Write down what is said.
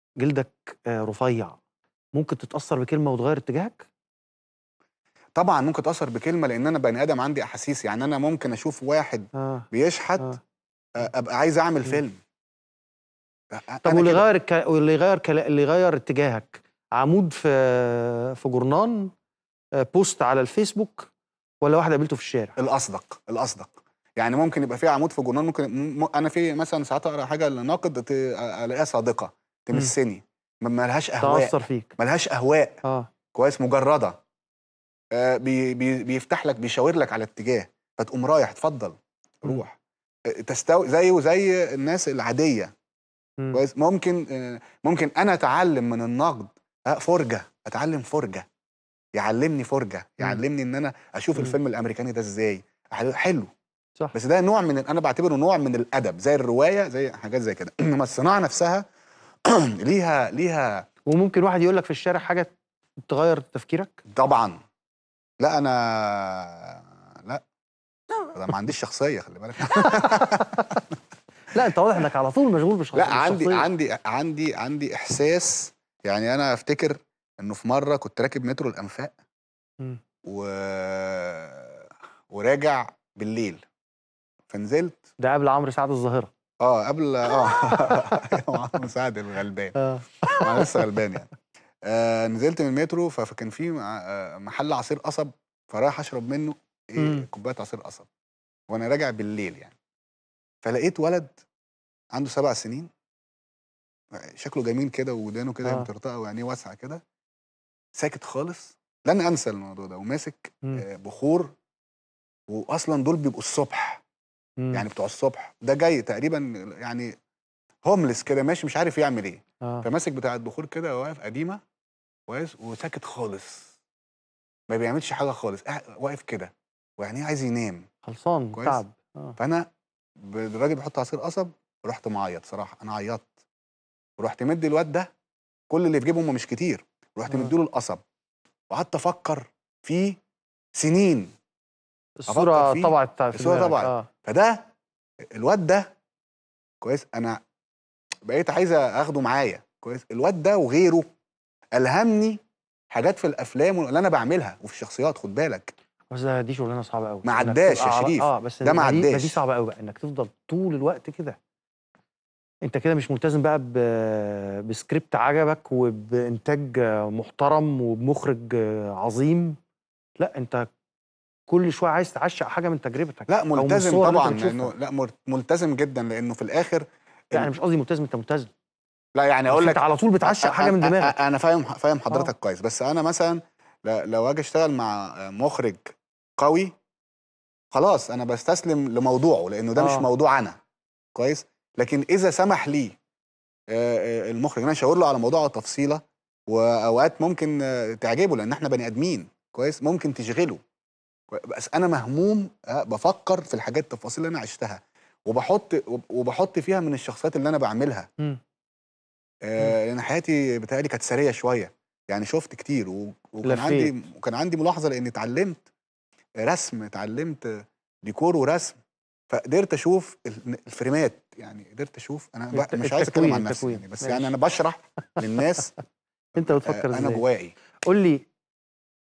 جلدك آه، رفيع ممكن تتاثر بكلمه وتغير اتجاهك طبعا ممكن اتاثر بكلمه لان انا بني ادم عندي احاسيس يعني انا ممكن اشوف واحد اه بيشحت اه آه، ابقى عايز اعمل مم. فيلم طب أنا واللي كده. يغير الك... واللي يغير كلا... اللي يغير اتجاهك عمود في في جورنان آه، بوست على الفيسبوك ولا واحد قابلته في الشارع الاصدق الاصدق يعني ممكن يبقى في عمود في جورنال ممكن م... م- انا في مثلا ساعات اقرا حاجه لناقد ت- الاقيها صادقه تمسني ما ما لهاش اهواء تاثر فيك ما لهاش اهواء اه كويس مجرده آه بي بي بيفتح لك بيشاور لك على اتجاه فتقوم رايح اتفضل مم. روح آه، تستوي زيه وزي الناس العاديه مم. كويس ممكن آه، ممكن انا اتعلم من النقد آه، فرجه اتعلم فرجه يعلمني فرجه يعلمني ان انا اشوف مم. الفيلم الامريكاني ده ازاي حلو- حلو صح بس ده نوع من انا بعتبره نوع من الادب زي الروايه زي حاجات زي كده انما الصناعه نفسها ليها ليها وممكن واحد يقول لك في الشارع حاجه تغير تفكيرك طبعا لا انا لا انا ما عنديش شخصيه خلي بالك لا انت واضح انك على طول مشغول بشخصيه لا عندي بالشخصية. عندي عندي عندي احساس يعني انا افتكر انه في مره كنت راكب مترو الانفاق مم. و... وراجع بالليل فنزلت ده قبل عمرو سعد الظاهره اه قبل اه عمرو سعد الغلبان اه انا لسه غلبان يعني آه نزلت من المترو ف- فكان في مع- آه، محل عصير قصب فرايح اشرب منه ايه مم. كوبايه عصير قصب وانا راجع بالليل يعني فلقيت ولد عنده سبع سنين شكله جميل كده ودانه كده آه. مطرطقه وعينيه واسعه كده ساكت خالص لن انسى الموضوع ده وماسك مم. آه، بخور واصلا دول بيبقوا الصبح مم. يعني بتوع الصبح ده جاي تقريبا يعني هوملس كده ماشي مش عارف يعمل ايه اه فماسك بتاع البخور كده واقف قديمه كويس وساكت خالص ما بيعملش حاجه خالص قاعد- واقف كده ويعني عايز ينام خلصان كويس. تعب اه فانا ب- الراجل بيحط عصير قصب رحت معيط صراحه انا عيطت ورحت مدي الواد ده كل اللي في جيبهم مش كتير رحت آه. مديله القصب وقعدت افكر فيه سنين الصوره فيه. طبعت في الصورة دماغك. طبعت. اه فده الواد ده كويس انا بقيت عايز اخده معايا كويس الواد ده وغيره الهمني حاجات في الافلام اللي انا بعملها وفي الشخصيات خد بالك بس ده دي شغلانه صعبه قوي ما عداش يا شريف. اه بس ده ما دي- عداش. دي صعبه قوي بقى انك تفضل طول الوقت كده انت كده مش ملتزم بقى ب- بسكريبت عجبك وبانتاج محترم وبمخرج عظيم لا انت كل شويه عايز تعشق حاجه من تجربتك لا أو من ملتزم الصور اللي طبعا انت لانه بتشوفها. لا مر- ملتزم جدا لانه في الاخر لا انا مش قصدي ملتزم انت ملتزم لا يعني اقول بس لك انت على طول بتعشق أ- حاجه من أ- أ- دماغك انا فاهم فاهم حضرتك آه. كويس بس انا مثلا ل- لو اجي اشتغل مع مخرج قوي خلاص انا بستسلم لموضوعه لانه ده آه. مش موضوع انا كويس لكن اذا سمح لي آه، آه، المخرج إن انا اشاور له على موضوع تفصيله واوقات ممكن آه، تعجبه لان احنا بني ادمين كويس ممكن تشغله كوي- بس انا مهموم آه، بفكر في الحاجات التفاصيل اللي انا عشتها وبحط وب- وبحط فيها من الشخصيات اللي انا بعملها مم. آه، لان حياتي بتهيألي كانت سريه شويه يعني شفت كتير و- وكان لفيت. عندي وكان عندي ملاحظه لاني اتعلمت رسم اتعلمت ديكور ورسم فقدرت اشوف ال- الفريمات يعني قدرت اشوف انا الت- ب- مش عايز اتكلم عن التكوين- نفسي التكوين. يعني بس ماشي. يعني انا بشرح للناس انت بتفكر آه، انا ازاي جوائي قول لي